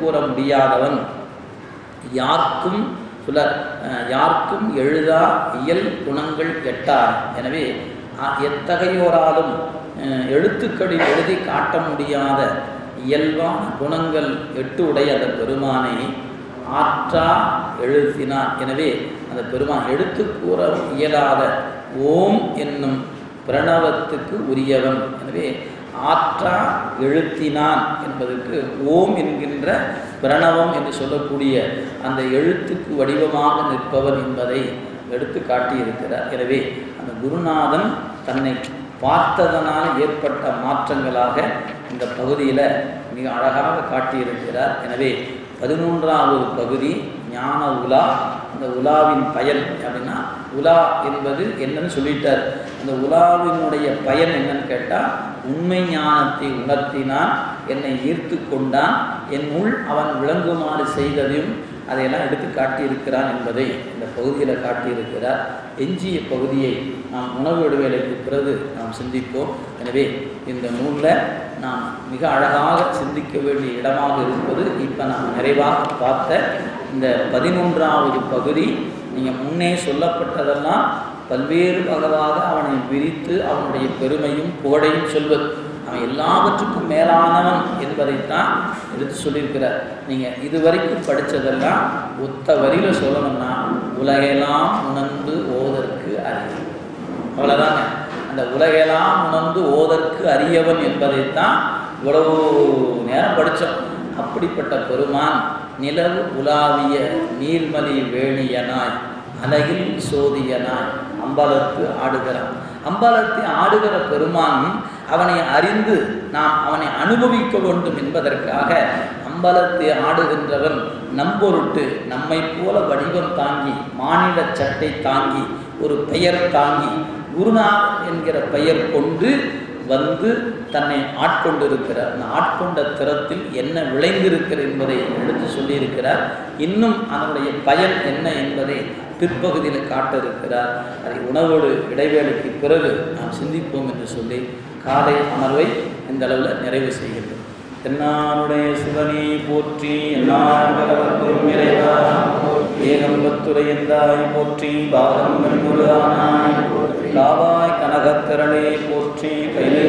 கூற முடியாதவன் யாருக்கும் புலர் அஹ், யாருக்கும் எழுதா இயல் குணங்கள் எட்டார் எனவே அ- எத்தகையோராலும் அஹ், எழுத்துக்களில் எழுதி காட்ட முடியாத இயல்பான குணங்கள் எட்டு உடைய அந்த பெருமானை ஆற்றா எழுத்தினார் எனவே அந்த பெருமான் எழுத்து கூற இயலாத ஓம் என்னும் பிரணவத்துக்கு உரியவன் எனவே ஆற்றா எழுத்தினான் என்பதற்கு ஓம் என்கின்ற பிரணவம் என்று சொல்லக்கூடிய அந்த எழுத்துக்கு வடிவமாக நிற்பவன் என்பதை எடுத்து காட்டியிருக்கிறார் எனவே அந்த குருநாதன் தன்னை பார்த்ததனால் ஏற்பட்ட மாற்றங்களாக இந்த பகுதியில் மிக அழகாக காட்டியிருக்கிறார் எனவே பதினொன்றாவது பகுதி ஞான உலா அந்த உலாவின் பயன் அப்படின்னா உலா என்பது என்னன்னு சொல்லிட்டார் அந்த உலாவினுடைய பயன் என்னன்னு கேட்டால் உண்மை ஞானத்தை உணர்த்தினான் என்னை ஈர்த்து கொண்டான் என் உள் அவன் விளங்குமாறு செய்ததையும் அதையெல்லாம் எடுத்து காட்டியிருக்கிறான் என்பதை இந்த பகுதியில் காட்டியிருக்கிறார் எஞ்சிய பகுதியை நாம் உணவு இடைவேளைக்கு பிறகு நாம் சிந்திப்போம் எனவே இந்த நூலில் நாம் மிக அழகாக சிந்திக்க வேண்டிய இடமாக இருப்பது இப்போ நாம் நிறைவாக பார்த்த இந்த பதினொன்றாவது பகுதி நீங்கள் முன்னே சொல்லப்பட்டதெல்லாம் பல்வேறு வகவாக அவனை விரித்து அவனுடைய பெருமையும் புகழையும் சொல்வது அவன் எல்லாவற்றுக்கும் மேலானவன் என்பதைத்தான் எடுத்து சொல்லியிருக்கிறார் நீங்கள் இதுவரைக்கும் படித்ததெல்லாம் ஒத்த வரியில் சொல்லணும்னா உலகெல்லாம் உணர்ந்து ஓதற்கு அறிவு அவ்வளோதாங்க அந்த உலகெல்லாம் உணர்ந்து ஓதற்கு அரியவன் என்பதைத்தான் இவ்வளவு நேரம் படித்தோம் அப்படிப்பட்ட பெருமான் நிலவு உலாவிய நீர்மலி வேணியனாய் அலகில் சோதியனாய் அம்பலத்து ஆடுகிறான் அம்பலத்தை ஆடுகிற பெருமான் அவனை அறிந்து நாம் அவனை அனுபவிக்க வேண்டும் என்பதற்காக அம்பலத்தை ஆடுகின்றவன் நம்பொருட்டு நம்மை போல வடிவம் தாங்கி மாநில சட்டை தாங்கி ஒரு பெயர் தாங்கி குருநாத் என்கிற பெயர் கொண்டு வந்து தன்னை ஆட்கொண்டிருக்கிறார் அந்த ஆட்கொண்ட திறத்தில் என்ன விளைந்திருக்கிறது என்பதை எடுத்து சொல்லியிருக்கிறார் இன்னும் அதனுடைய பயன் என்ன என்பதை பிற்பகுதியில் காட்ட இருக்கிறார் அதை உணவோடு இடைவேளைக்கு பிறகு நாம் சிந்திப்போம் என்று சொல்லி காலை அமர்வை இந்த அளவில் நிறைவு செய்கின்றோம் தென்னாருடைய சிவனே போற்றி எல்லாரும் இறைவா ஏகம்பத்துரை எந்தாய் போற்றி பாகம் வெண்முருகானாய் காவாய் கனகத்திரளே போற்றி கைலை